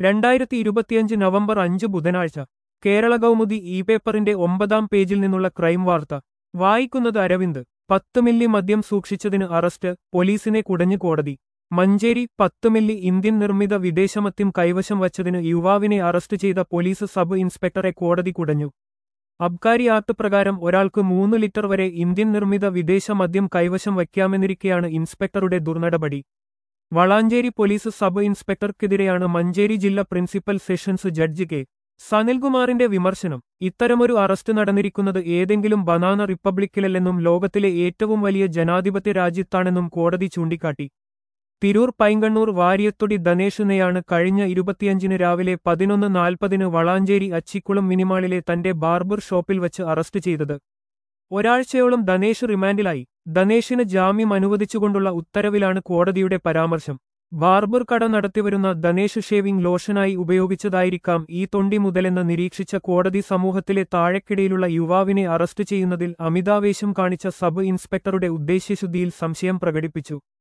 രണ്ടായിരത്തി ഇരുപത്തിയഞ്ച് നവംബർ അഞ്ച് ബുധനാഴ്ച കേരള കൗമുദി ഇ പേപ്പറിന്റെ ഒമ്പതാം പേജിൽ നിന്നുള്ള ക്രൈം വാർത്ത വായിക്കുന്നത് അരവിന്ദ് പത്ത് മില്ലി മദ്യം സൂക്ഷിച്ചതിന് അറസ്റ്റ് പോലീസിനെ കുടഞ്ഞു കോടതി മഞ്ചേരി പത്ത് മില്ലി ഇന്ത്യൻ നിർമ്മിത വിദേശമദ്യം കൈവശം വച്ചതിന് യുവാവിനെ അറസ്റ്റ് ചെയ്ത പോലീസ് സബ് ഇൻസ്പെക്ടറെ കോടതി കുടഞ്ഞു അബ്കാരി ആക്ട് പ്രകാരം ഒരാൾക്ക് മൂന്ന് ലിറ്റർ വരെ ഇന്ത്യൻ നിർമ്മിത വിദേശ മദ്യം കൈവശം വയ്ക്കാമെന്നിരിക്കെയാണ് ഇൻസ്പെക്ടറുടെ ദുർനടപടി വളാഞ്ചേരി പോലീസ് സബ് ഇൻസ്പെക്ടർക്കെതിരെയാണ് മഞ്ചേരി ജില്ലാ പ്രിൻസിപ്പൽ സെഷൻസ് ജഡ്ജി കെ സനിൽകുമാറിന്റെ വിമർശനം ഇത്തരമൊരു അറസ്റ്റ് നടന്നിരിക്കുന്നത് ഏതെങ്കിലും ബനാന റിപ്പബ്ലിക്കിലല്ലെന്നും ലോകത്തിലെ ഏറ്റവും വലിയ ജനാധിപത്യ രാജ്യത്താണെന്നും കോടതി ചൂണ്ടിക്കാട്ടി തിരൂർ പൈങ്കണ്ണൂർ വാര്യത്തൊടി ധനേഷിനെയാണ് കഴിഞ്ഞ ഇരുപത്തിയഞ്ചിന് രാവിലെ പതിനൊന്ന് നാൽപ്പതിന് വളാഞ്ചേരി അച്ചിക്കുളം മിനിമാളിലെ തന്റെ ബാർബർ ഷോപ്പിൽ വച്ച് അറസ്റ്റ് ചെയ്തത് ഒരാഴ്ചയോളം ധനേഷ് റിമാൻഡിലായി ധനേഷിന് ജാമ്യം അനുവദിച്ചുകൊണ്ടുള്ള ഉത്തരവിലാണ് കോടതിയുടെ പരാമർശം ബാർബർ കട നടത്തിവരുന്ന ധനേഷ് ഷേവിംഗ് ലോഷനായി ഉപയോഗിച്ചതായിരിക്കാം ഈ തൊണ്ടി മുതലെന്ന് നിരീക്ഷിച്ച കോടതി സമൂഹത്തിലെ താഴെക്കിടയിലുള്ള യുവാവിനെ അറസ്റ്റ് ചെയ്യുന്നതിൽ അമിതാവേശം കാണിച്ച സബ് ഇൻസ്പെക്ടറുടെ ഉദ്ദേശ്യശുദ്ധിയിൽ സംശയം പ്രകടിപ്പിച്ചു